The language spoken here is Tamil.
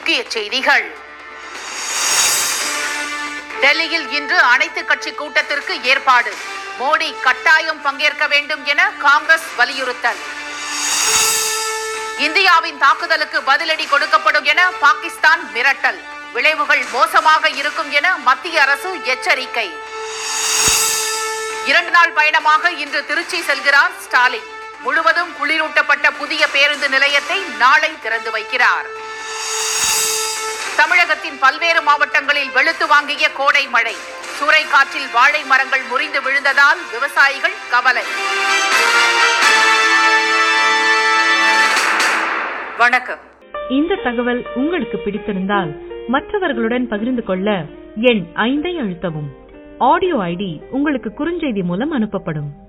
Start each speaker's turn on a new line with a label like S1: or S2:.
S1: முக்கிய செய்திகள் டெல்லியில் இன்று அனைத்து கட்சி கூட்டத்திற்கு ஏற்பாடு மோடி கட்டாயம் பங்கேற்க வேண்டும் என காங்கிரஸ் வலியுறுத்தல் இந்தியாவின் தாக்குதலுக்கு பதிலடி கொடுக்கப்படும் என பாகிஸ்தான் மிரட்டல் விளைவுகள் மோசமாக இருக்கும் என மத்திய அரசு எச்சரிக்கை இரண்டு நாள் பயணமாக இன்று திருச்சி செல்கிறார் ஸ்டாலின் முழுவதும் குளிரூட்டப்பட்ட புதிய பேருந்து நிலையத்தை நாளை திறந்து வைக்கிறார் தமிழகத்தின் பல்வேறு மாவட்டங்களில் வெளுத்து வாங்கிய கோடை மழை சூறைக்காற்றில் வாழை மரங்கள் முறிந்து விழுந்ததால் விவசாயிகள் கவலை வணக்கம்
S2: இந்த தகவல் உங்களுக்கு பிடித்திருந்தால் மற்றவர்களுடன் பகிர்ந்து கொள்ள எண் ஐந்தை அழுத்தவும் ஆடியோ ஐடி உங்களுக்கு குறுஞ்செய்தி மூலம் அனுப்பப்படும்